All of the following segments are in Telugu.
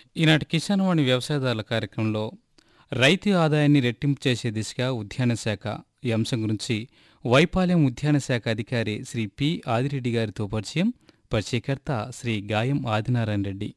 ఈనాటి కిసాన్వాణి వ్యవసాయదారుల కార్యక్రమంలో రైతు ఆదాయాన్ని రెట్టింపు చేసే దిశగా ఉద్యాన శాఖ ఈ అంశం గురించి వైపాలెం ఉద్యాన శాఖ అధికారి శ్రీ పి ఆదిరెడ్డి గారితో పరిచయం పరిచయకర్త శ్రీ గాయం ఆదినారాయణ రెడ్డి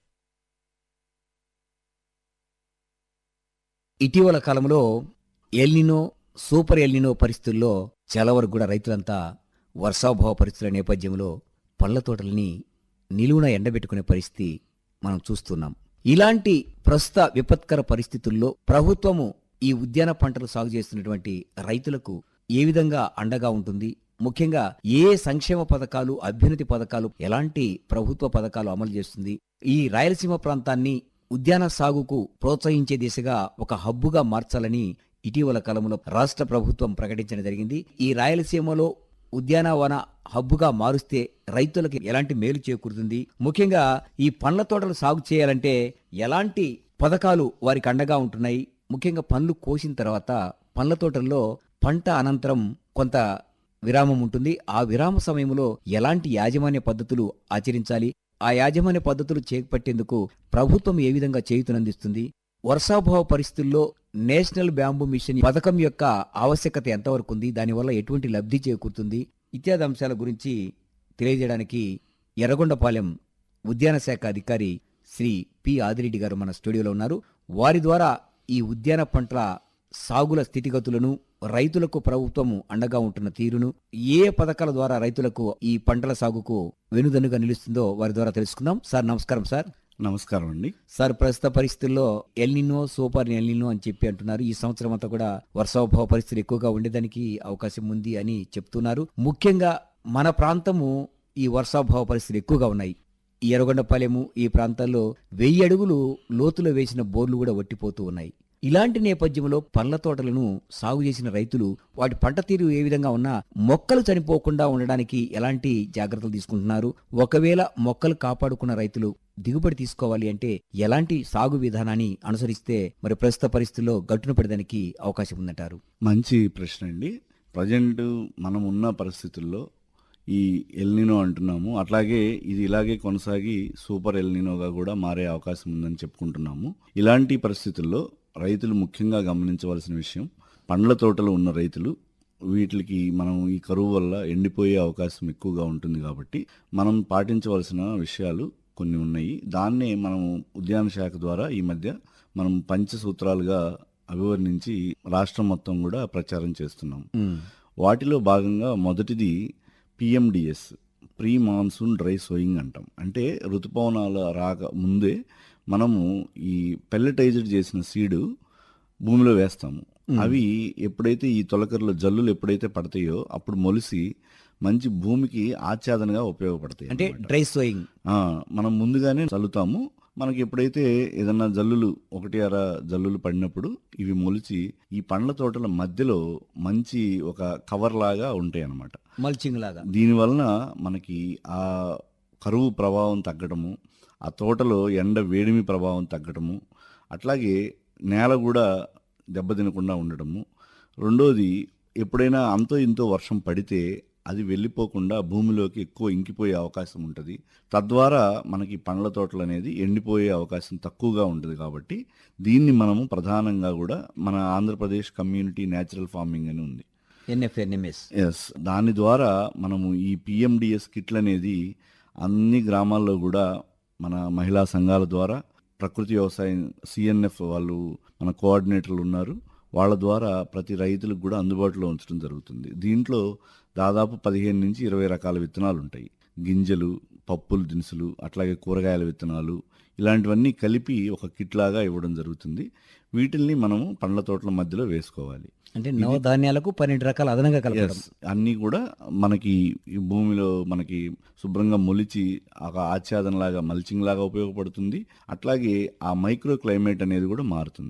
ఇటీవల కాలంలో ఎల్నినో సూపర్ ఎల్నినో పరిస్థితుల్లో చాలా వరకు కూడా రైతులంతా వర్షాభావ పరిస్థితుల నేపథ్యంలో పళ్ళ తోటల్ని నిలువున ఎండబెట్టుకునే పరిస్థితి మనం చూస్తున్నాం ఇలాంటి ప్రస్తుత విపత్కర పరిస్థితుల్లో ప్రభుత్వము ఈ ఉద్యాన పంటలు సాగు చేస్తున్నటువంటి రైతులకు ఏ విధంగా అండగా ఉంటుంది ముఖ్యంగా ఏ సంక్షేమ పథకాలు అభ్యున్నతి పథకాలు ఎలాంటి ప్రభుత్వ పథకాలు అమలు చేస్తుంది ఈ రాయలసీమ ప్రాంతాన్ని ఉద్యాన సాగుకు ప్రోత్సహించే దిశగా ఒక హబ్బుగా మార్చాలని ఇటీవల కాలంలో రాష్ట్ర ప్రభుత్వం ప్రకటించడం జరిగింది ఈ రాయలసీమలో ఉద్యానవన హబ్బుగా మారుస్తే రైతులకు ఎలాంటి మేలు చేకూరుతుంది ముఖ్యంగా ఈ పండ్ల తోటలు సాగు చేయాలంటే ఎలాంటి పథకాలు వారికి అండగా ఉంటున్నాయి ముఖ్యంగా పండ్లు కోసిన తర్వాత పండ్ల తోటల్లో పంట అనంతరం కొంత విరామం ఉంటుంది ఆ విరామ సమయంలో ఎలాంటి యాజమాన్య పద్ధతులు ఆచరించాలి ఆ యాజమాన్య పద్ధతులు చేపట్టేందుకు ప్రభుత్వం ఏ విధంగా చేయుతునందిస్తుంది వర్షాభావ పరిస్థితుల్లో నేషనల్ బ్యాంబూ మిషన్ పథకం యొక్క ఆవశ్యకత ఎంతవరకు ఉంది దానివల్ల ఎటువంటి లబ్ధి చేకూరుతుంది ఇత్యాది అంశాల గురించి తెలియజేయడానికి ఎర్రగొండపాలెం ఉద్యాన శాఖ అధికారి శ్రీ పి ఆదిరెడ్డి గారు మన స్టూడియోలో ఉన్నారు వారి ద్వారా ఈ ఉద్యాన పంటల సాగుల స్థితిగతులను రైతులకు ప్రభుత్వము అండగా ఉంటున్న తీరును ఏ పథకాల ద్వారా రైతులకు ఈ పంటల సాగుకు వెనుదన్నుగా నిలుస్తుందో వారి ద్వారా తెలుసుకుందాం సార్ నమస్కారం సార్ నమస్కారం అండి సార్ ప్రస్తుత పరిస్థితుల్లో ఎల్నినో సూపర్ ఎల్నినో అని చెప్పి అంటున్నారు ఈ సంవత్సరం అంతా కూడా వర్షాభావ పరిస్థితులు ఎక్కువగా ఉండేదానికి అవకాశం ఉంది అని చెప్తున్నారు ముఖ్యంగా మన ప్రాంతము ఈ వర్షాభావ పరిస్థితులు ఎక్కువగా ఉన్నాయి ఈ ఎర్రగొండపాలెము ఈ ప్రాంతాల్లో వెయ్యి అడుగులు లోతులో వేసిన బోర్లు కూడా వట్టిపోతూ ఉన్నాయి ఇలాంటి నేపథ్యంలో పండ్ల తోటలను సాగు చేసిన రైతులు వాటి పంట తీరు ఏ విధంగా ఉన్నా మొక్కలు చనిపోకుండా ఉండడానికి ఎలాంటి జాగ్రత్తలు తీసుకుంటున్నారు ఒకవేళ మొక్కలు కాపాడుకున్న రైతులు దిగుబడి తీసుకోవాలి అంటే ఎలాంటి సాగు విధానాన్ని అనుసరిస్తే మరి ప్రస్తుత పరిస్థితుల్లో గట్టున పడడానికి అవకాశం ఉందంటారు మంచి ప్రశ్న అండి ప్రజెంట్ మనం ఉన్న పరిస్థితుల్లో ఈ ఎల్నినో అంటున్నాము అట్లాగే ఇది ఇలాగే కొనసాగి సూపర్ ఎల్నినోగా కూడా మారే అవకాశం ఉందని చెప్పుకుంటున్నాము ఇలాంటి పరిస్థితుల్లో రైతులు ముఖ్యంగా గమనించవలసిన విషయం పండ్ల తోటలు ఉన్న రైతులు వీటికి మనం ఈ కరువు వల్ల ఎండిపోయే అవకాశం ఎక్కువగా ఉంటుంది కాబట్టి మనం పాటించవలసిన విషయాలు కొన్ని ఉన్నాయి దాన్నే మనం ఉద్యాన శాఖ ద్వారా ఈ మధ్య మనం పంచసూత్రాలుగా అభివర్ణించి రాష్ట్రం మొత్తం కూడా ప్రచారం చేస్తున్నాం వాటిలో భాగంగా మొదటిది PMDS pre monsoon dry sowing అంటాం అంటే ఋతుపవనాల రాక ముందే మనము ఈ పెల్లటైజ్డ్ చేసిన సీడు భూమిలో వేస్తాము అవి ఎప్పుడైతే ఈ తొలకరలో జల్లులు ఎప్పుడైతే పడతాయో అప్పుడు మొలిసి మంచి భూమికి ఆచ్ఛాదనగా ఉపయోగపడతాయి అంటే అన్నమాట. డ్రై సోయింగ్ ఆ, మనం ముందుగానే చల్లుతాము మనకి ఎప్పుడైతే ఏదన్నా జల్లులు ఒకటి అర జల్లులు పడినప్పుడు ఇవి మొలిచి ఈ పండ్ల తోటల మధ్యలో మంచి ఒక కవర్ లాగా ఉంటాయి అన్నమాట మల్చింగ్ లాగా దీనివలన మనకి ఆ కరువు ప్రభావం తగ్గడము ఆ తోటలో ఎండ వేడిమి ప్రభావం తగ్గడము అట్లాగే నేల కూడా దెబ్బతినకుండా ఉండడము రెండోది ఎప్పుడైనా అంతో ఇంతో వర్షం పడితే అది వెళ్ళిపోకుండా భూమిలోకి ఎక్కువ ఇంకిపోయే అవకాశం ఉంటుంది తద్వారా మనకి పండ్ల తోటలు అనేది ఎండిపోయే అవకాశం తక్కువగా ఉంటుంది కాబట్టి దీన్ని మనము ప్రధానంగా కూడా మన ఆంధ్రప్రదేశ్ కమ్యూనిటీ న్యాచురల్ ఫార్మింగ్ అని ఉంది ఎన్ఎఫ్ఎన్ఎంఎస్ ఎస్ దాని ద్వారా మనము ఈ పిఎండిఎస్ కిట్లు అనేది అన్ని గ్రామాల్లో కూడా మన మహిళా సంఘాల ద్వారా ప్రకృతి వ్యవసాయం సిఎన్ఎఫ్ వాళ్ళు మన కోఆర్డినేటర్లు ఉన్నారు వాళ్ళ ద్వారా ప్రతి రైతులకు కూడా అందుబాటులో ఉంచడం జరుగుతుంది దీంట్లో దాదాపు పదిహేను నుంచి ఇరవై రకాల విత్తనాలు ఉంటాయి గింజలు పప్పులు దినుసులు అట్లాగే కూరగాయల విత్తనాలు ఇలాంటివన్నీ కలిపి ఒక కిట్ లాగా ఇవ్వడం జరుగుతుంది వీటిల్ని మనము పండ్ల తోటల మధ్యలో వేసుకోవాలి అంటే నవధాన్యాలకు పన్నెండు రకాల అదనంగా కలపడం ఎస్ అన్నీ కూడా మనకి ఈ భూమిలో మనకి శుభ్రంగా మొలిచి ఒక ఆచ్ఛాదనలాగా మల్చింగ్ లాగా ఉపయోగపడుతుంది అట్లాగే ఆ మైక్రో క్లైమేట్ అనేది కూడా మారుతుంది